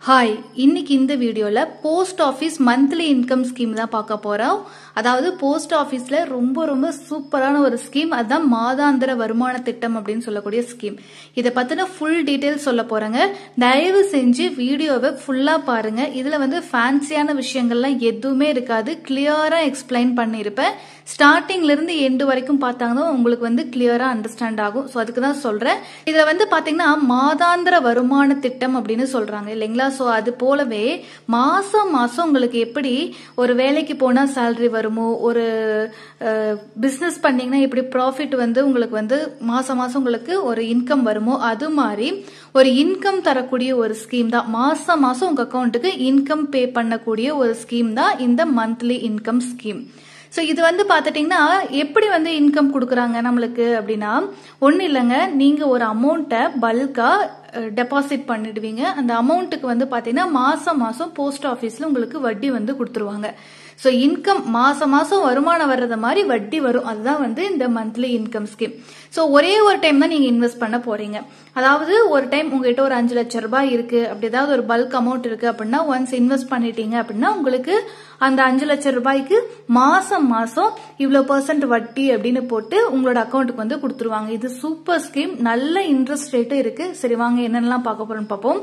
hi இன்னைக்கு இந்த வீடியோல post office monthly income scheme தான் பார்க்க போறோம் அதாவது போஸ்ட் ஆஃபீஸ்ல ரொம்ப ரொம்ப சூப்பரான ஒரு ஸ்கீம் அதுதான் மாதாந்திர வருமான திட்டம் அப்படின்னு சொல்லக்கூடிய ஸ்கீம் இதை பத்தின ஃபுல் டீடைல்ஸ் சொல்ல போறேங்க தயவு செஞ்சு வீடியோவை ஃபுல்லா பாருங்க இதுல வந்து ஃபேன்சியான விஷயங்கள்லாம் எதுவுமே இருக்காது கிளியரா எக்ஸ்பிளைன் பண்ணியிருப்பேன் ஸ்டார்டிங்ல இருந்து எண்டு வரைக்கும் பார்த்தாங்கன்னா உங்களுக்கு வந்து கிளியரா அண்டர்ஸ்டாண்ட் ஆகும் ஸோ அதுக்கு தான் சொல்றேன் இதுல வந்து பாத்தீங்கன்னா மாதாந்திர வருமான திட்டம் அப்படின்னு சொல்றாங்க இல்லைங்களா ஸோ அது போலவே மாசம் மாசம் உங்களுக்கு எப்படி ஒரு வேலைக்கு போனா சேலரி வருமோ ஒரு பிசினஸ் பண்ணீங்கன்னா எப்படி ப்ராஃபிட் வந்து உங்களுக்கு வந்து மாசம் மாசம் உங்களுக்கு ஒரு இன்கம் வருமோ அது மாதிரி ஒரு இன்கம் தரக்கூடிய ஒரு ஸ்கீம் தான் மாசம் மாசம் உங்க அக்கௌண்ட்டுக்கு இன்கம் பே பண்ணக்கூடிய ஒரு ஸ்கீம் தான் இந்த மந்த்லி இன்கம் ஸ்கீம் ஸோ இது வந்து பார்த்துட்டிங்கன்னா எப்படி வந்து இன்கம் கொடுக்குறாங்க நம்மளுக்கு அப்படின்னா ஒன்றும் இல்லைங்க நீங்கள் ஒரு அமௌண்ட்டை பல்காக டெபாசிட் பண்ணிடுவீங்க அந்த அமௌண்ட்டுக்கு வந்து பார்த்தீங்கன்னா மாதம் மாதம் போஸ்ட் ஆஃபீஸில் உங்களுக்கு வட்டி வந்து கொடுத்துருவாங்க ஸோ இன்கம் மாசம் மாசம் வருமானம் வர்றது மாதிரி வட்டி வரும் அதுதான் வந்து இந்த மந்த்லி இன்கம் ஸ்கீம் ஸோ ஒரே ஒரு டைம் தான் நீங்க இன்வெஸ்ட் பண்ண போறீங்க அதாவது ஒரு டைம் உங்ககிட்ட ஒரு அஞ்சு லட்சம் ரூபாய் இருக்கு அப்படி ஏதாவது ஒரு பல்க் அமௌண்ட் இருக்கு அப்படின்னா ஒன்ஸ் இன்வெஸ்ட் பண்ணிட்டீங்க அப்படின்னா உங்களுக்கு அந்த அஞ்சு லட்சம் ரூபாய்க்கு மாசம் மாசம் இவ்வளவு பர்சன்ட் வட்டி அப்படின்னு போட்டு உங்களோட அக்கௌண்ட்டுக்கு வந்து கொடுத்துருவாங்க இது சூப்பர் ஸ்கீம் நல்ல இன்ட்ரெஸ்ட் ரேட்டும் இருக்கு சரி வாங்க என்னென்னலாம் பார்க்க போறோம்னு பார்ப்போம்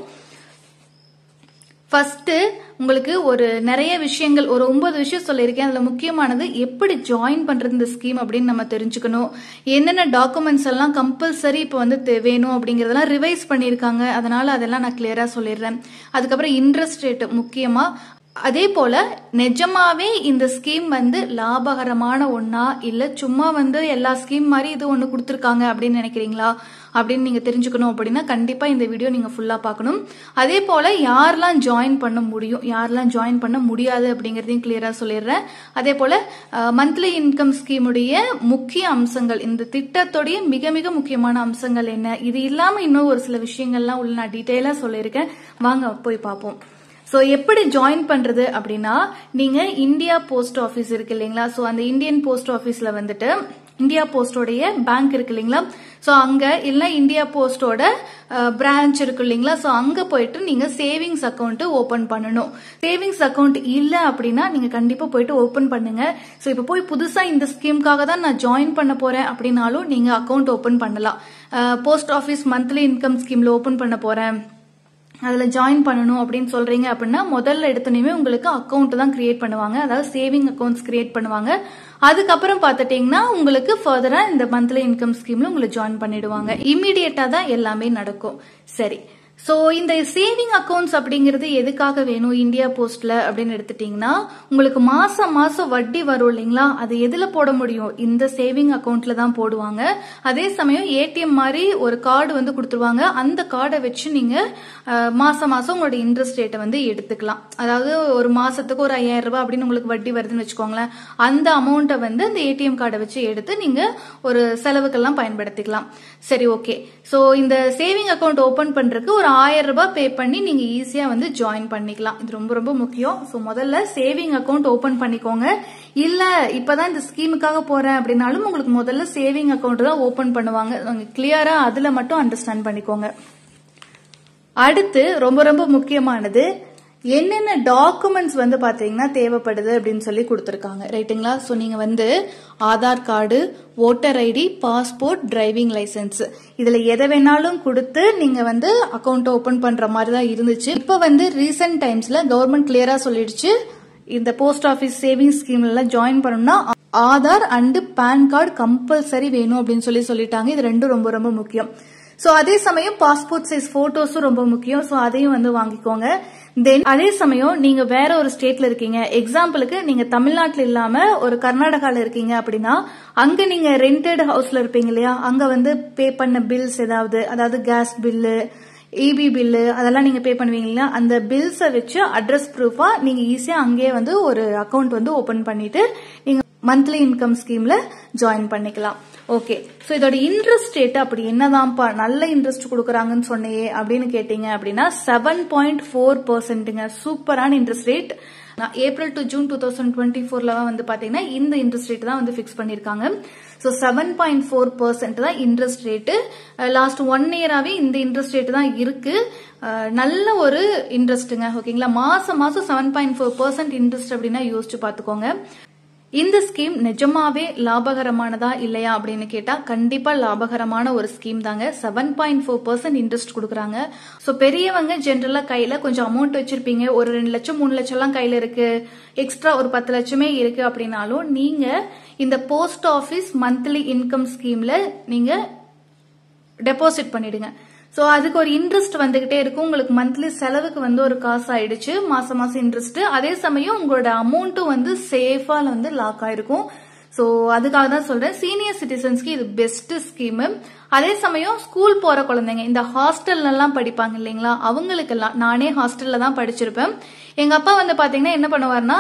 ஃபர்ஸ்ட் உங்களுக்கு ஒரு நிறைய விஷயங்கள் ஒரு ஒன்பது விஷயம் சொல்லியிருக்கேன் அதுல முக்கியமானது எப்படி ஜாயின் பண்றது இந்த ஸ்கீம் அப்படின்னு நம்ம தெரிஞ்சுக்கணும் என்னென்ன டாக்குமெண்ட்ஸ் எல்லாம் கம்பல்சரி இப்போ வந்து வேணும் அப்படிங்கறதெல்லாம் ரிவைஸ் பண்ணியிருக்காங்க அதனால அதெல்லாம் நான் கிளியரா சொல்லிடுறேன் அதுக்கப்புறம் இன்ட்ரெஸ்ட் ரேட் முக்கியமா அதே போல நிஜமாவே இந்த ஸ்கீம் வந்து லாபகரமான ஒன்னா இல்ல சும்மா வந்து எல்லா ஸ்கீம் மாதிரி இது ஒண்ணு கொடுத்துருக்காங்க அப்படின்னு நினைக்கிறீங்களா அப்படின்னு நீங்க தெரிஞ்சுக்கணும் அப்படின்னா கண்டிப்பா இந்த வீடியோ நீங்க ஃபுல்லா பார்க்கணும் அதே போல யாரெல்லாம் ஜாயின் பண்ண முடியும் யாரெல்லாம் ஜாயின் பண்ண முடியாது அப்படிங்கறதையும் கிளியரா சொல்லிடுறேன் அதே போல மந்த்லி இன்கம் ஸ்கீமுடைய முக்கிய அம்சங்கள் இந்த திட்டத்துடைய மிக மிக முக்கியமான அம்சங்கள் என்ன இது இல்லாம இன்னும் ஒரு சில விஷயங்கள்லாம் உள்ள நான் டீட்டெயிலா சொல்லியிருக்கேன் வாங்க போய் பார்ப்போம் ஸோ எப்படி ஜாயின் பண்றது அப்படின்னா நீங்க இந்தியா போஸ்ட் ஆஃபீஸ் இருக்கு இல்லைங்களா ஸோ அந்த இந்தியன் போஸ்ட் ஆஃபீஸ்ல வந்துட்டு இந்தியா போஸ்டோடைய பேங்க் இருக்கு இல்லைங்களா ஸோ அங்க இல்ல இந்தியா போஸ்டோட பிரான்ச் இருக்கு இல்லைங்களா ஸோ அங்க போயிட்டு நீங்க சேவிங்ஸ் அக்கௌண்ட் ஓபன் பண்ணணும் சேவிங்ஸ் அக்கௌண்ட் இல்ல அப்படின்னா நீங்க கண்டிப்பா போயிட்டு ஓபன் பண்ணுங்க ஸோ இப்போ போய் புதுசா இந்த ஸ்கீமுக்காக தான் நான் ஜாயின் பண்ண போறேன் அப்படின்னாலும் நீங்க அக்கௌண்ட் ஓபன் பண்ணலாம் போஸ்ட் ஆஃபீஸ் மந்த்லி இன்கம் ஸ்கீம்ல ஓபன் பண்ண போறேன் அதில் ஜாயின் பண்ணணும் அப்படின்னு சொல்றீங்க அப்படின்னா முதல்ல எடுத்தோன்னே உங்களுக்கு அக்கௌண்ட் தான் கிரியேட் பண்ணுவாங்க அதாவது சேவிங் அக்கௌண்ட்ஸ் கிரியேட் பண்ணுவாங்க அதுக்கப்புறம் பார்த்துட்டீங்கன்னா உங்களுக்கு ஃபர்தரா இந்த மந்த்லி இன்கம் ஸ்கீம்ல உங்களை ஜாயின் பண்ணிடுவாங்க இம்மிடியட்டா தான் எல்லாமே நடக்கும் சரி ஸோ இந்த சேவிங் அக்கௌண்ட்ஸ் அப்படிங்கிறது எதுக்காக வேணும் இந்தியா போஸ்ட்ல அப்படின்னு எடுத்துட்டீங்கன்னா உங்களுக்கு மாசம் மாசம் வட்டி வரும் இல்லைங்களா அது எதுல போட முடியும் இந்த சேவிங் அக்கௌண்ட்ல தான் போடுவாங்க அதே சமயம் ஏடிஎம் மாதிரி ஒரு கார்டு வந்து கொடுத்துருவாங்க அந்த கார்டை வச்சு நீங்க மாசம் மாசம் உங்களோட இன்ட்ரெஸ்ட் ரேட்டை வந்து எடுத்துக்கலாம் அதாவது ஒரு மாசத்துக்கு ஒரு ஐயாயிரம் ரூபாய் அப்படின்னு உங்களுக்கு வட்டி வருதுன்னு வச்சுக்கோங்களேன் அந்த அமௌண்ட்டை வந்து அந்த ஏடிஎம் கார்டை வச்சு எடுத்து நீங்க ஒரு செலவுக்கெல்லாம் பயன்படுத்திக்கலாம் சரி ஓகே ஸோ இந்த சேவிங் அக்கௌண்ட் ஓபன் பண்றதுக்கு ஒரு ஆயிரம் ரூபாய் பே பண்ணி நீங்க ஈஸியா வந்து ஜாயின் பண்ணிக்கலாம் இது ரொம்ப ரொம்ப முக்கியம் ஸோ முதல்ல சேவிங் அக்கௌண்ட் ஓபன் பண்ணிக்கோங்க இல்ல இப்பதான் இந்த ஸ்கீமுக்காக போறேன் அப்படின்னாலும் உங்களுக்கு முதல்ல சேவிங் அக்கௌண்ட் தான் ஓபன் பண்ணுவாங்க கிளியரா அதுல மட்டும் அண்டர்ஸ்டாண்ட் பண்ணிக்கோங்க அடுத்து ரொம்ப ரொம்ப முக்கியமானது என்னென்ன டாக்குமெண்ட்ஸ் வந்து பாத்தீங்கன்னா தேவைப்படுது அப்படின்னு சொல்லி கொடுத்துருக்காங்க ரைட்டுங்களா ஸோ நீங்க வந்து Aadhaar card voter ID passport driving licence இதுல எதை வேணாலும் கொடுத்து நீங்க வந்து அக்கௌண்ட் ஓபன் பண்ற மாதிரி தான் இருந்துச்சு இப்போ வந்து ரீசெண்ட் டைம்ஸ்ல கவர்மெண்ட் கிளியரா சொல்லிடுச்சு இந்த போஸ்ட் ஆஃபீஸ் சேவிங்ஸ் ஸ்கீம்ல எல்லாம் ஜாயின் பண்ணணும்னா Aadhaar and PAN card compulsory வேணும் அப்படின்னு சொல்லி சொல்லிட்டாங்க இது ரெண்டும் ரொம்ப ரொம்ப முக்கியம் ஸோ அதே சமயம் பாஸ்போர்ட் சைஸ் போட்டோஸும் ரொம்ப முக்கியம் ஸோ அதையும் வந்து வாங்கிக்கோங்க தென் அதே சமயம் நீங்க வேற ஒரு ஸ்டேட்ல இருக்கீங்க எக்ஸாம்பிளுக்கு நீங்க தமிழ்நாட்டில் இல்லாம ஒரு கர்நாடகால இருக்கீங்க அப்படின்னா அங்க நீங்க ரெண்டட் ஹவுஸ்ல இருப்பீங்க இல்லையா அங்க வந்து பே பண்ண பில்ஸ் ஏதாவது அதாவது கேஸ் பில்லு இபி பில்லு அதெல்லாம் நீங்க பே பண்ணுவீங்களா அந்த பில்ஸை வச்சு அட்ரஸ் ப்ரூஃபா நீங்க ஈஸியா அங்கேயே வந்து ஒரு அக்கௌண்ட் வந்து ஓபன் பண்ணிட்டு நீங்க மந்த்லி இன்கம் ஸ்கீம்ல ஜாயின் பண்ணிக்கலாம் ஓகே ஸோ இதோட இன்ட்ரெஸ்ட் ரேட் அப்படி என்னதான்ப்பா நல்ல இன்ட்ரெஸ்ட் கொடுக்குறாங்கன்னு சொன்னையே அப்படின்னு கேட்டீங்க அப்படின்னா செவன் பாயிண்ட் ஃபோர் பர்சன்ட்டுங்க சூப்பரான interest rate April to June two thousand twenty ஃபோர்ல வந்து பாத்தீங்கன்னா இந்த இன்ட்ரெஸ்ட் ரேட் தான் வந்து ஃபிக்ஸ் பண்ணிருக்காங்க so seven point four percent தான் இன்ட்ரெஸ்ட் ரேட்டு லாஸ்ட் ஒன் இயராகவே இந்த இன்ட்ரெஸ்ட் ரேட்டு தான் இருக்கு அஹ், நல்ல ஒரு இன்ட்ரெஸ்ட்டுங்க ஓகேங்களா மாசம் மாசம் seven point four percent interest அப்படின்னா யோசிச்சு பார்த்துக்கோங்க இந்த ஸ்கீம் நிஜமாவே லாபகரமானதா இல்லையா அப்படின்னு கேட்டா கண்டிப்பா லாபகரமான ஒரு ஸ்கீம் தாங்க seven point four percent interest கொடுக்குறாங்க ஸோ பெரியவங்க ஜென்ரலா கையில கொஞ்சம் அமௌண்ட் வச்சிருப்பீங்க ஒரு ரெண்டு லட்சம் மூணு லட்சம் எல்லாம் கையில இருக்கு எக்ஸ்ட்ரா ஒரு பத்து லட்சமே இருக்கு அப்படின்னாலும் நீங்க இந்த போஸ்ட் ஆபீஸ் மந்த்லி இன்கம் ஸ்கீம்ல நீங்க டெபாசிட் பண்ணிடுங்க ஸோ அதுக்கு ஒரு இன்ட்ரெஸ்ட் வந்துகிட்டே இருக்கும் உங்களுக்கு மந்த்லி செலவுக்கு வந்து ஒரு காசு ஆயிடுச்சு மாசம் மாசம் இன்ட்ரெஸ்ட் அதே சமயம் உங்களோட அமௌண்ட்டும் வந்து சேஃபா வந்து லாக் ஆயிருக்கும் ஸோ அதுக்காக தான் சொல்றேன் சீனியர் சிட்டிசன்ஸ்க்கு இது பெஸ்ட் ஸ்கீம் அதே சமயம் ஸ்கூல் போற குழந்தைங்க இந்த ஹாஸ்டல்ல எல்லாம் படிப்பாங்க இல்லைங்களா அவங்களுக்கெல்லாம் நானே ஹாஸ்டல்ல தான் படிச்சிருப்பேன் எங்க அப்பா வந்து பாத்தீங்கன்னா என்ன பண்ணுவாருன்னா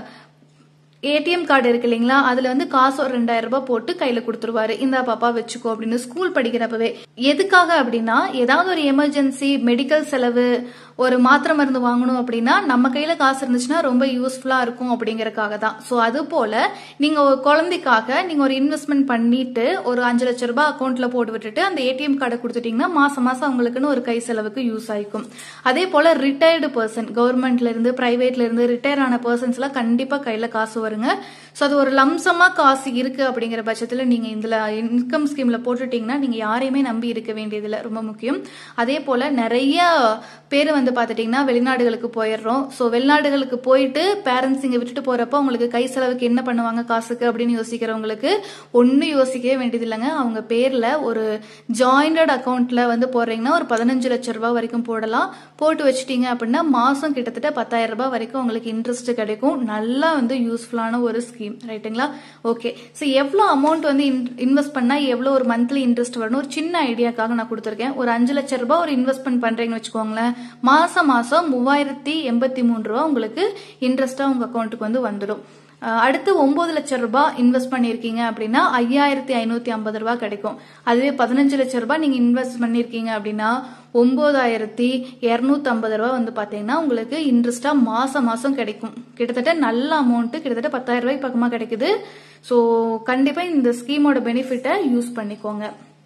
ஏடிஎம் கார்டு இருக்கு இல்லைங்களா அதுல வந்து காசு ஒரு ரெண்டாயிரம் ரூபாய் போட்டு கையில கொடுத்துருவாரு இந்த பாப்பா வச்சுக்கோ அப்படின்னு ஸ்கூல் படிக்கிறப்பவே எதுக்காக அப்படின்னா ஏதாவது ஒரு எமர்ஜென்சி மெடிக்கல் செலவு ஒரு மாத்திரை மருந்து வாங்கணும் அப்படின்னா நம்ம கையில காசு இருந்துச்சுன்னா ரொம்ப யூஸ்ஃபுல்லா இருக்கும் அப்படிங்கறக்காக தான் ஸோ அது போல நீங்க ஒரு குழந்தைக்காக நீங்க ஒரு இன்வெஸ்ட்மெண்ட் பண்ணிட்டு ஒரு அஞ்சு லட்ச ரூபாய் அக்கௌண்ட்ல போட்டு விட்டுட்டு அந்த ஏடிஎம் கார்டை கொடுத்துட்டீங்கன்னா மாசம் மாசம் அவங்களுக்குன்னு ஒரு கை செலவுக்கு யூஸ் ஆயிக்கும் அதே போல ரிட்டையர்டு பர்சன் கவர்மெண்ட்ல இருந்து பிரைவேட்ல இருந்து ரிட்டையர் ஆன பர்சன்ஸ் எல்லாம் கண்டிப்பா கையில காசு வருங்க ஸோ அது ஒரு லம்சமா காசு இருக்கு அப்படிங்கிற பட்சத்துல நீங்க இதுல இன்கம் ஸ்கீம்ல போட்டுட்டீங்கன்னா நீங்க யாரையுமே நம்பி இருக்க வேண்டியதில்லை ரொம்ப முக்கியம் அதே போல நிறைய பேர் வந்து பாத்துட்டீங்கன்னா வெளிநாடுகளுக்கு போயிடுறோம் ஸோ வெளிநாடுகளுக்கு போயிட்டு பேரண்ட்ஸ் இங்க விட்டுட்டு போறப்போ அவங்களுக்கு கை செலவுக்கு என்ன பண்ணுவாங்க காசுக்கு அப்படின்னு யோசிக்கிறவங்களுக்கு ஒன்னும் யோசிக்கவே வேண்டியது இல்லைங்க அவங்க பேர்ல ஒரு ஜாயிண்டட் அக்கௌண்ட்ல வந்து போடுறீங்கன்னா ஒரு பதினஞ்சு லட்சம் ரூபாய் வரைக்கும் போடலாம் போட்டு வச்சிட்டீங்க அப்படின்னா மாசம் கிட்டத்தட்ட பத்தாயிரம் ரூபாய் வரைக்கும் உங்களுக்கு இன்ட்ரெஸ்ட் கிடைக்கும் நல்லா வந்து யூஸ்ஃபுல்லான ஒரு ஸ்கீம் ரைட்டுங்களா ஓகே ஸோ எவ்வளோ அமௌண்ட் வந்து இன்வெஸ்ட் பண்ணா எவ்வளோ ஒரு மந்த்லி இன்ட்ரெஸ்ட் வரணும் ஒரு சின்ன ஐடியாக்காக நான் கொடுத்துருக்கேன் ஒரு அஞ்சு லட்சம் ரூபாய் ஒரு இன்வெஸ்ட்மெண்ட் பண்றீங்கன்னு வச்சுக்கோங்களேன் மாசம் மாசம் மூவாயிரத்தி எண்பத்தி மூணு ரூபா உங்களுக்கு இன்ட்ரெஸ்டா உங்க அக்கௌண்ட்டுக்கு வந்து வந்துடும் அஹ் அடுத்து ஒன்பது லட்சம் ரூபாய் இன்வெஸ்ட் பண்ணிருக்கீங்க அப்படின்னா ஐயாயிரத்தி ஐநூத்தி ஐம்பது ரூபாய் கிடைக்கும் அதுவே பதினஞ்சு லட்சம் ரூபாய் நீங்க இன்வெஸ்ட் பண்ணிருக்கீங்க அப்படின்னா ஒன்பதாயிரத்தி இருநூத்தி ஐம்பது ரூபாய் வந்து பாத்தீங்கன்னா உங்களுக்கு இன்ட்ரெஸ்டா மாசம் மாசம் கிடைக்கும் கிட்டத்தட்ட நல்ல அமௌண்ட் கிட்டத்தட்ட பத்தாயிரம் ரூபாய்க்கு பக்கமா கிடைக்குது ஸோ கண்டிப்பா இந்த ஸ்கீமோட பெனிஃபிட்டை யூஸ் பண்ணிக்கோங்க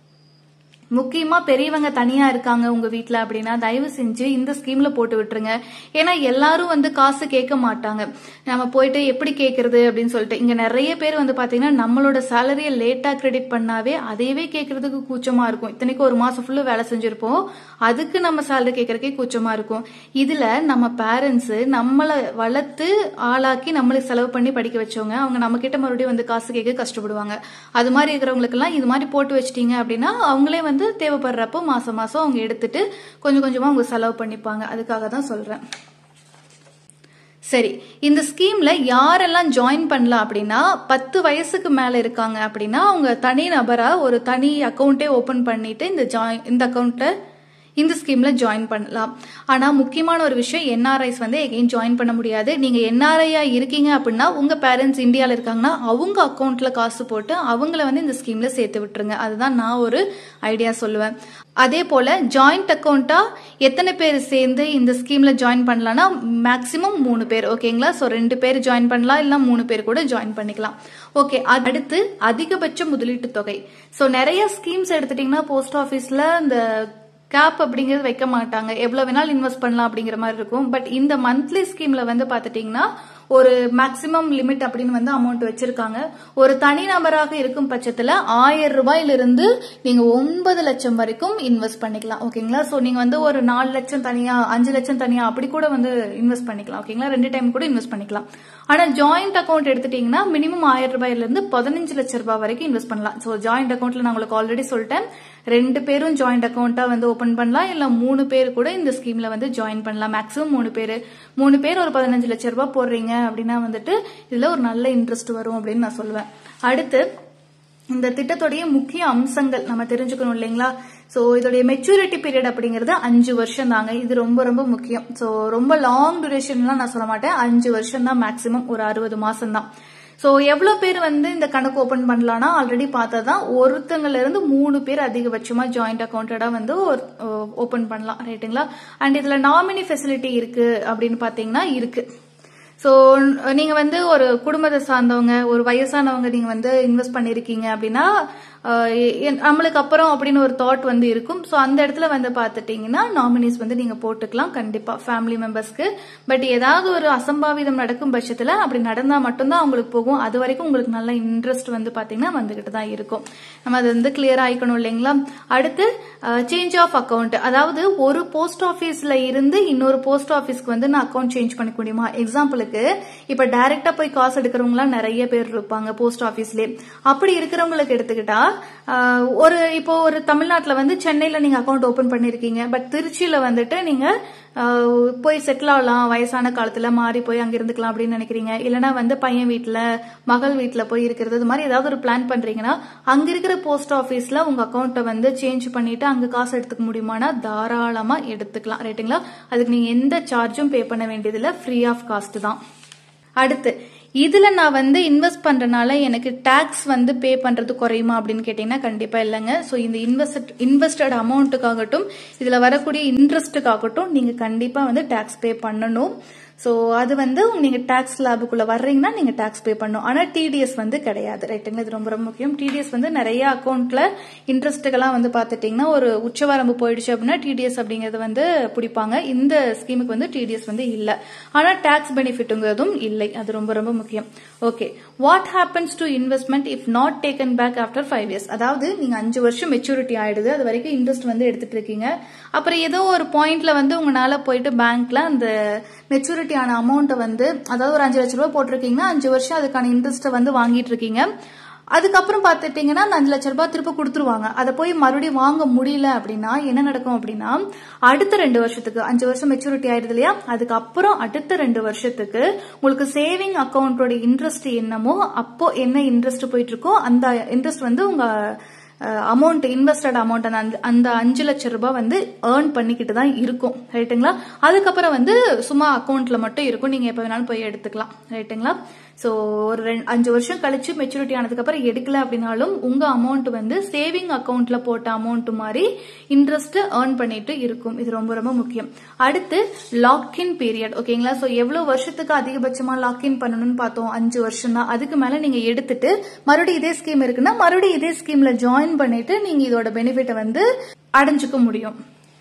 முக்கியமா பெரியவங்க தனியா இருக்காங்க உங்க வீட்ல அப்படின்னா தயவு செஞ்சு இந்த ஸ்கீம்ல போட்டு விட்டுருங்க ஏன்னா எல்லாரும் வந்து காசு கேட்க மாட்டாங்க நம்ம போயிட்டு எப்படி கேக்குறது அப்படின்னு சொல்லிட்டு இங்க நிறைய பேர் வந்து பாத்தீங்கன்னா நம்மளோட சேலரியை லேட்டா கிரெடிட் பண்ணாவே அதையவே கேட்கறதுக்கு கூச்சமா இருக்கும் இத்தனைக்கு ஒரு மாசம் ஃபுல்லு வேலை செஞ்சிருப்போம் அதுக்கு நம்ம சேலரி கேட்கறதுக்கே கூச்சமா இருக்கும் இதுல நம்ம பேரண்ட்ஸ் நம்மளை வளர்த்து ஆளாக்கி நம்மளுக்கு செலவு பண்ணி படிக்க வச்சவங்க அவங்க நம்ம கிட்ட மறுபடியும் வந்து காசு கேட்க கஷ்டப்படுவாங்க அது மாதிரி இருக்கிறவங்களுக்கு எல்லாம் இது மாதிரி போட்டு வச்சிட்டீங்க அப்படின்னா அவங்களே வந்து தேவைப்படுறப்போ மாசம் மாசம் அவங்க எடுத்துட்டு கொஞ்சம் கொஞ்சமா அவங்க செலவு பண்ணிப்பாங்க அதுக்காக தான் சொல்றேன் சரி இந்த ஸ்கீம்ல யாரெல்லாம் ஜாயின் பண்ணலாம் அப்படின்னா பத்து வயசுக்கு மேல இருக்காங்க அப்படின்னா அவங்க தனி நபரா ஒரு தனி அக்கௌண்ட்டே ஓபன் பண்ணிட்டு இந்த ஜாயின் இந்த அக்கௌண்ட்டை இந்த ஸ்கீம்ல ஜாயின் பண்ணலாம் ஆனா முக்கியமான ஒரு விஷயம் என்ஆர்ஐஸ் வந்து எகைன் ஜாயின் பண்ண முடியாது நீங்க என்ஆர்ஐயா இருக்கீங்க அப்படின்னா உங்க பேரண்ட்ஸ் இந்தியால இருக்காங்கன்னா அவங்க அக்கௌண்ட்ல காசு போட்டு அவங்கள வந்து இந்த ஸ்கீம்ல சேர்த்து விட்டுருங்க அதுதான் நான் ஒரு ஐடியா சொல்லுவேன் அதே போல ஜாயிண்ட் அக்கௌண்ட்டா எத்தனை பேர் சேர்ந்து இந்த ஸ்கீம்ல ஜாயின் பண்ணலாம்னா மேக்சிமம் மூணு பேர் ஓகேங்களா ஸோ ரெண்டு பேர் ஜாயின் பண்ணலாம் இல்ல மூணு பேர் கூட ஜாயின் பண்ணிக்கலாம் ஓகே அடுத்து அதிகபட்ச முதலீட்டு தொகை ஸோ நிறைய ஸ்கீம்ஸ் எடுத்துட்டீங்கன்னா போஸ்ட் ஆஃபீஸ்ல இந்த கேப் அப்படிங்கிறது வைக்க மாட்டாங்க எவ்வளவு வேணாலும் இன்வெஸ்ட் பண்ணலாம் அப்படிங்கிற மாதிரி இருக்கும் பட் இந்த மந்த்லி ஸ்கீம்ல வந்து பாத்துட்டீங்கன்னா ஒரு மேக்சிமம் லிமிட் அப்படின்னு வந்து அமௌண்ட் வச்சிருக்காங்க ஒரு தனி நபராக இருக்கும் பட்சத்துல ஆயிரம் ரூபாயிலிருந்து நீங்க ஒன்பது லட்சம் வரைக்கும் இன்வெஸ்ட் பண்ணிக்கலாம் ஓகேங்களா சோ நீங்க வந்து ஒரு நாலு லட்சம் தனியா அஞ்சு லட்சம் தனியா அப்படி கூட வந்து இன்வெஸ்ட் பண்ணிக்கலாம் ஓகேங்களா ரெண்டு டைம் கூட இன்வெஸ்ட் பண்ணிக்கலாம் ஆனா ஜாயிண்ட் அக்கௌண்ட் எடுத்துட்டீங்கன்னா மினிமம் ஆயிரம் ரூபாயில இருந்து பதினஞ்சு லட்சம் ரூபாய் வரைக்கும் இன்வெஸ்ட் பண்ணலாம் சோ ஜாயிண்ட் அக்கௌண்ட்ல நான் உங்களுக்கு ஆல்ரெடி சொல்லிட்டேன் ரெண்டு பேரும் ஜாயிண்ட் அக்கௌண்ட்டா வந்து ஓபன் பண்ணலாம் இல்ல மூணு பேர் கூட இந்த ஸ்கீம்ல வந்து ஜாயின் பண்ணலாம் மேக்ஸிமம் மூணு பேர் மூணு பேர் ஒரு பதினஞ்சு லட்சம் ரூபாய் போடுறீங்க அப்படின்னா வந்துட்டு இதுல ஒரு நல்ல இன்ட்ரெஸ்ட் வரும் அப்படின்னு நான் சொல்லுவேன் அடுத்து இந்த திட்டத்துடைய முக்கிய அம்சங்கள் நம்ம தெரிஞ்சுக்கணும் இல்லைங்களா சோ இதோடைய மெச்சூரிட்டி பீரியட் அப்படிங்கிறது அஞ்சு வருஷம் தாங்க இது ரொம்ப ரொம்ப முக்கியம் சோ ரொம்ப லாங் டியூரேஷன்லாம் நான் சொல்ல மாட்டேன் அஞ்சு வருஷம் தான் மேக்சிமம் ஒரு அறுபது மாசம் தான் ஸோ எவ்வளோ பேர் வந்து இந்த கணக்கு ஓப்பன் பண்ணலாம்னா ஆல்ரெடி பார்த்ததான் ஒருத்தங்கள்ல இருந்து மூணு பேர் அதிகபட்சமா ஜாயிண்ட் அக்கௌண்டடா வந்து ஓப்பன் பண்ணலாம் ரைட்டுங்களா அண்ட் இதுல நாமினி ஃபெசிலிட்டி இருக்கு அப்படின்னு பாத்தீங்கன்னா இருக்கு ஸோ நீங்க வந்து ஒரு குடும்பத்தை சார்ந்தவங்க ஒரு வயசானவங்க நீங்க வந்து இன்வெஸ்ட் பண்ணிருக்கீங்க அப்படின்னா அஹ், எ- நம்மளுக்கு அப்புறம் அப்படின்னு ஒரு தாட் வந்து இருக்கும் ஸோ அந்த இடத்துல வந்து பார்த்துட்டீங்கன்னா நாமினிஸ் வந்து நீங்க போட்டுக்கலாம் கண்டிப்பா ஃபேமிலி மெம்பர்ஸ்க்கு பட் ஏதாவது ஒரு அசம்பாவிதம் நடக்கும் பட்சத்துல அப்படி நடந்தா மட்டும்தான் அவங்களுக்கு போகும் அது வரைக்கும் உங்களுக்கு நல்ல இன்ட்ரெஸ்ட் வந்து பாத்தீங்கன்னா வந்துகிட்டு தான் இருக்கும் நம்ம அது வந்து கிளியர் ஆயிக்கணும் இல்லைங்களா அடுத்து சேஞ்ச் ஆஃப் அக்கவுண்ட் அதாவது ஒரு போஸ்ட் ஆபீஸ்ல இருந்து இன்னொரு போஸ்ட் ஆபீஸ்க்கு வந்து நான் அக்கவுண்ட் சேஞ்ச் பண்ணிக்க முடியுமா எக்ஸாம்பிளுக்கு இப்ப டைரக்டா போய் காசு எடுக்கிறவங்களாம் நிறைய பேர் இருப்பாங்க போஸ்ட் ஆபீஸ்லயே அப்படி இருக்கிறவங்களுக்கு எடுத்துக்கிட்டா ஆஹ், ஒரு இப்போ ஒரு தமிழ்நாட்டுல வந்து சென்னையில நீங்க அக்கவுண்ட் ஓபன் பண்ணிருக்கீங்க பட் திருச்சியில வந்துட்டு நீங்க ஆஹ், போய் செட்டில் ஆகலாம் வயசான காலத்துல மாறி போய் அங்க இருந்துக்கலாம் அப்படின்னு நினைக்கிறீங்க இல்லனா வந்து பையன் வீட்ல மகள் வீட்ல போய் இருக்கிறது இது மாதிரி ஏதாவது ஒரு பிளான் பண்றீங்கன்னா அங்க இருக்கிற போஸ்ட் ஆபீஸ்ல உங்க அக்கௌண்ட்டை வந்து சேஞ்ச் பண்ணிட்டு அங்க காசு எடுத்துக்க முடியுமானா தாராளமா எடுத்துக்கலாம் ரைட்டுங்களா அதுக்கு நீங்க எந்த சார்ஜும் பே பண்ண வேண்டியதில்லை ஃப்ரீ ஆஃப் காஸ்ட் தான் அடுத்து இதுல நான் வந்து இன்வெஸ்ட் பண்றனால எனக்கு டாக்ஸ் வந்து பே பண்றது குறையுமா அப்படின்னு கேட்டீங்கன்னா கண்டிப்பா இல்லைங்க ஸோ இந்த இன்வெஸ்ட் இன்வெஸ்டட் அமௌண்ட்டுக்காகட்டும் இதுல வரக்கூடிய இன்ட்ரெஸ்ட்டுக்காகட்டும் நீங்க கண்டிப்பா வந்து டாக்ஸ் பே பண்ணணும் ஸோ அது வந்து நீங்க டாக்ஸ் லேபுக்குள்ள வர்றீங்கன்னா நீங்க டாக்ஸ் பே பண்ணணும் ஆனா டிடிஎஸ் வந்து கிடையாது ரைட்டுங்களா இது ரொம்ப ரொம்ப முக்கியம் டிடிஎஸ் வந்து நிறைய அக்கௌண்ட்ல இன்ட்ரெஸ்ட்டுக்கெல்லாம் வந்து பார்த்துட்டீங்கன்னா ஒரு உச்சவரம்பு போயிடுச்சு அப்படின்னா டிடிஎஸ் அப்படிங்கறது வந்து பிடிப்பாங்க இந்த ஸ்கீமுக்கு வந்து டிடிஎஸ் வந்து இல்ல ஆனா டாக்ஸ் பெனிஃபிட்டுங்கிறதும் இல்லை அது ரொம்ப ரொம்ப முக்கியம் okay what happens to investment if not taken back after five years அதாவது நீங்க அஞ்சு வருஷம் மெச்சூரிட்டி ஆயிடுது அது வரைக்கும் இன்ட்ரெஸ்ட் வந்து எடுத்துட்டு இருக்கீங்க அப்புறம் ஏதோ ஒரு பாயிண்ட்ல வந்து உங்களால போயிட்டு பேங்க்ல அந்த மெச்சூரிட்டி ஆன அமௌண்ட்டை வந்து அதாவது ஒரு அஞ்சு லட்ச ரூபாய் போட்டிருக்கீங்கன்னா அஞ்சு வருஷம் அதுக்கான இன்ட்ரெஸ்ட்டை வந்து வாங்கிட்டு இருக்கீங்க அதுக்கப்புறம் பார்த்துட்டீங்கன்னா அந்த அஞ்சு லட்ச ரூபாய் திருப்ப கொடுத்துருவாங்க அதை போய் மறுபடியும் வாங்க முடியல அப்படின்னா என்ன நடக்கும் அப்படின்னா அடுத்த ரெண்டு வருஷத்துக்கு அஞ்சு வருஷம் மெச்சூரிட்டி ஆயிடுது இல்லையா அதுக்கப்புறம் அடுத்த ரெண்டு வருஷத்துக்கு உங்களுக்கு சேவிங் அக்கௌண்டோட இன்ட்ரெஸ்ட் என்னமோ அப்போ என்ன இன்ட்ரெஸ்ட் போயிட்டு இருக்கோ அந்த இன்ட்ரெஸ்ட் வந்து உங்க அமௌண்ட் இன்வெஸ்டட் அமௌண்ட் அந்த அஞ்சு- அந்த அஞ்சு லட்சம் ரூபாய் வந்து ஏர்ன் பண்ணிக்கிட்டு தான் இருக்கும் ரைட்டுங்களா அதுக்கப்புறம் வந்து சும்மா அக்கௌண்ட்ல மட்டும் இருக்கும் நீங்க எப்ப வேணாலும் போய் எடுத்துக்கலாம் ரைட்டுங்களா ஸோ ஒரு ரெண்டு அஞ்சு வருஷம் கழிச்சு மெச்சூரிட்டி ஆனதுக்கு அப்புறம் எடுக்கல அப்படின்னாலும் உங்க அமௌண்ட் வந்து சேவிங் அக்கௌண்ட்ல போட்ட அமௌண்ட் மாதிரி இன்ட்ரெஸ்ட் ஏர்ன் பண்ணிட்டு இருக்கும் இது ரொம்ப ரொம்ப முக்கியம் அடுத்து லாக்இன் பீரியட் ஓகேங்களா ஸோ எவ்வளவு வருஷத்துக்கு அதிகபட்சமா லாக்இன் பண்ணணும்னு பார்த்தோம் அஞ்சு வருஷம் தான் அதுக்கு மேல நீங்க எடுத்துட்டு மறுபடியும் இதே ஸ்கீம் இருக்குன்னா மறுபடியும் இதே ஸ்கீம்ல ஜாயின் பண்ணிட்டு நீங்க இதோட பெனிஃபிட்டை வந்து அடைஞ்சுக்க முடியும்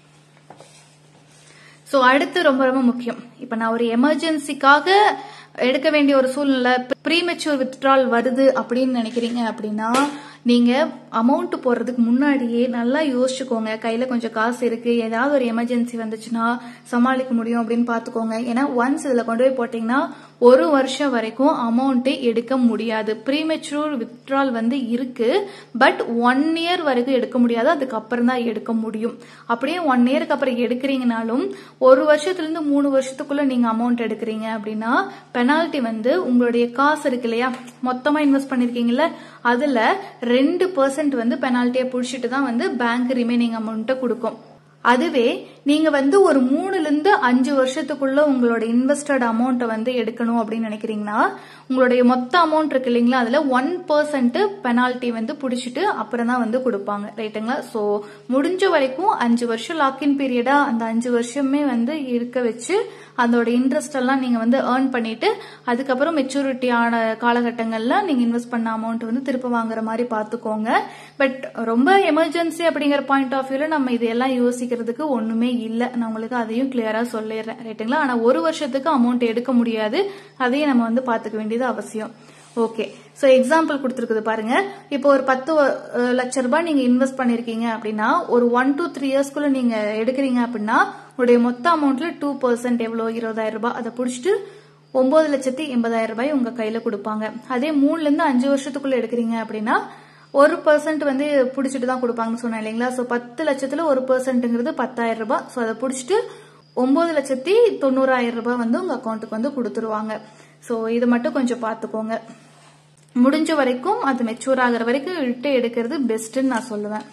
ஸோ அடுத்து ரொம்ப ரொம்ப முக்கியம் இப்போ நான் ஒரு எமர்ஜென்சிக்காக எடுக்க வேண்டிய ஒரு சூழ்நிலை ப்ரீமெச்சூர் வித்ட்ரால் வருது அப்படின்னு நினைக்கிறீங்க அப்படின்னா நீங்க அமௌண்ட் போடுறதுக்கு முன்னாடியே நல்லா யோசிச்சுக்கோங்க கையில கொஞ்சம் காசு இருக்கு ஏதாவது ஒரு எமர்ஜென்சி வந்துச்சுன்னா சமாளிக்க முடியும் அப்படின்னு பாத்துக்கோங்க ஏன்னா ஒன்ஸ் இதுல கொண்டு போய் போட்டீங்கன்னா ஒரு வருஷம் வரைக்கும் அமௌண்ட் எடுக்க முடியாது ப்ரீமெச்சூர் வித்ட்ரால் வந்து இருக்கு பட் ஒன் இயர் வரைக்கும் எடுக்க முடியாது அதுக்கப்புறம் தான் எடுக்க முடியும் அப்படியே ஒன் இயருக்கு அப்புறம் எடுக்கிறீங்கனாலும் ஒரு வருஷத்துல இருந்து மூணு வருஷத்துக்குள்ள நீங்க அமௌண்ட் எடுக்கிறீங்க அப்படின்னா பெனால்டி வந்து உங்களுடைய காசு இருக்கு இல்லையா மொத்தமா இன்வெஸ்ட் பண்ணிருக்கீங்கல்ல அதுல ரெண்டு பர்சன்ட் வந்து பெனால்ட்டியை புடிச்சிட்டு தான் வந்து பேங்க் ரிமைனிங் அமௌண்ட்டை கொடுக்கும் அதுவே நீங்க வந்து ஒரு மூணுல இருந்து அஞ்சு வருஷத்துக்குள்ள உங்களோட இன்வெஸ்டட் அமௌண்ட்டை வந்து எடுக்கணும் அப்படின்னு நினைக்கிறீங்கன்னா உங்களுடைய மொத்த அமௌண்ட் இருக்கு இல்லைங்களா அதுல ஒன் பர்சன்ட் பெனால்ட்டி வந்து புடிச்சிட்டு அப்புறம் தான் வந்து கொடுப்பாங்க ரைட்டுங்களா சோ முடிஞ்ச வரைக்கும் அஞ்சு வருஷம் லாக்இன் பீரியடா அந்த அஞ்சு வருஷமே வந்து இருக்க வச்சு அதோட இன்ட்ரெஸ்ட் எல்லாம் நீங்க வந்து ஏர்ன் பண்ணிட்டு அதுக்கப்புறம் மெச்சூரிட்டி ஆன காலகட்டங்கள்ல நீங்க இன்வெஸ்ட் பண்ண அமௌண்ட் வந்து திருப்ப வாங்குற மாதிரி பாத்துக்கோங்க பட் ரொம்ப எமர்ஜென்சி அப்படிங்கிற பாயிண்ட் ஆஃப் வியூல நம்ம இதெல்லாம் யோசிக்கிறதுக்கு ஒண்ணுமே இல்லை நான் உங்களுக்கு அதையும் கிளியரா சொல்லிடுறேன் ரைட்டுங்களா ஆனா ஒரு வருஷத்துக்கு அமௌண்ட் எடுக்க முடியாது அதையும் நம்ம வந்து பாத்துக்க வேண்டியது அவசியம் ஓகே சோ எக்ஸாம்பிள் கொடுத்துருக்குது பாருங்க இப்போ ஒரு பத்து வ- அஹ் லட்ச ரூபாய் நீங்க இன்வெஸ்ட் பண்ணிருக்கீங்க அப்படின்னா ஒரு ஒன் to த்ரீ இயர்ஸ்க்குள்ள நீங்க எடுக்கிறீங்க அப்படின்னா உங்களுடைய மொத்த அமௌண்ட்ல டூ பர்சன்ட் எவ்வளவு இருபதாயிரம் ரூபாய் அதை புடிச்சிட்டு ஒன்பது லட்சத்தி எண்பதாயிரம் ரூபாய் உங்க கையில கொடுப்பாங்க அதே மூணுல இருந்து அஞ்சு வருஷத்துக்குள்ள எடுக்கிறீங்க அப்படின்னா ஒரு பர்சன்ட் வந்து புடிச்சிட்டு தான் கொடுப்பாங்கன்னு சொன்னேன் இல்லைங்களா சோ பத்து லட்சத்துல ஒரு பர்சன்ட்ங்கிறது பத்தாயிரம் ரூபாய் சோ அதை புடிச்சிட்டு ஒன்பது லட்சத்தி தொண்ணூறாயிரம் ரூபாய் வந்து உங்க அக்கௌண்ட்டுக்கு வந்து கொடுத்துருவாங்க சோ இது மட்டும் கொஞ்சம் பாத்துக்கோங்க முடிஞ்ச வரைக்கும் அது மெச்சூர் ஆகுற வரைக்கும் விட்டு எடுக்கிறது பெஸ்ட்னு நான் சொல்லுவேன்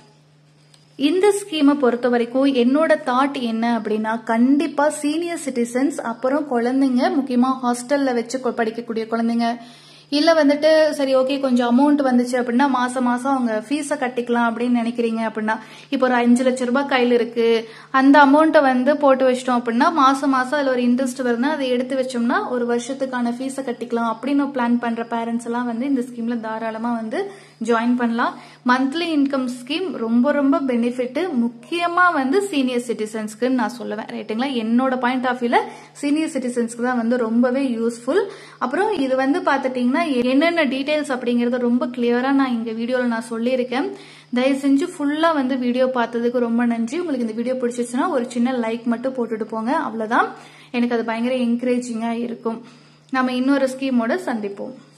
இந்த ஸ்கீமை பொறுத்த வரைக்கும் என்னோட தாட் என்ன அப்படின்னா கண்டிப்பா சீனியர் சிட்டிசன்ஸ் அப்புறம் குழந்தைங்க முக்கியமா ஹாஸ்டல்ல வச்சு கொ- படிக்கக்கூடிய குழந்தைங்க இல்ல வந்துட்டு சரி ஓகே கொஞ்சம் அமௌண்ட் வந்துச்சு அப்படின்னா மாசம் மாசம் அவங்க ஃபீஸை கட்டிக்கலாம் அப்படின்னு நினைக்கிறீங்க அப்படின்னா இப்போ ஒரு அஞ்சு லட்ச ரூபாய் கையில இருக்கு அந்த அமௌண்ட்டை வந்து போட்டு வச்சிட்டோம் அப்படின்னா மாசம் மாசம் அதுல ஒரு இன்ட்ரெஸ்ட் வருதுன்னா அதை எடுத்து வச்சோம்னா ஒரு வருஷத்துக்கான ஃபீஸை கட்டிக்கலாம் அப்படின்னு பிளான் பண்ற பேரண்ட்ஸ் எல்லாம் வந்து இந்த ஸ்கீம்ல தாராளமா வந்து ஜாயின் பண்ணலாம் மந்த்லி இன்கம் ஸ்கீம் ரொம்ப ரொம்ப பெனிஃபிட் முக்கியமா வந்து சீனியர் சிட்டிசன்ஸ்க்கு நான் சொல்லுவேன் ரைட்டுங்களா என்னோட பாயிண்ட் ஆஃப் வியூல சீனியர் சிட்டிசன்ஸ்க்கு தான் வந்து ரொம்பவே யூஸ்ஃபுல் அப்புறம் இது வந்து பாத்துட்டீங்கன்னா என்னென்ன டீடைல்ஸ் அப்படிங்கறத ரொம்ப கிளியரா நான் இங்க வீடியோல நான் சொல்லியிருக்கேன் தயவு செஞ்சு ஃபுல்லா வந்து வீடியோ பார்த்ததுக்கு ரொம்ப நன்றி உங்களுக்கு இந்த வீடியோ பிடிச்சிச்சுன்னா ஒரு சின்ன லைக் மட்டும் போட்டுட்டு போங்க அவ்வளவுதான் எனக்கு அது பயங்கர என்கரேஜிங்கா இருக்கும் நம்ம இன்னொரு ஸ்கீமோட சந்திப்போம்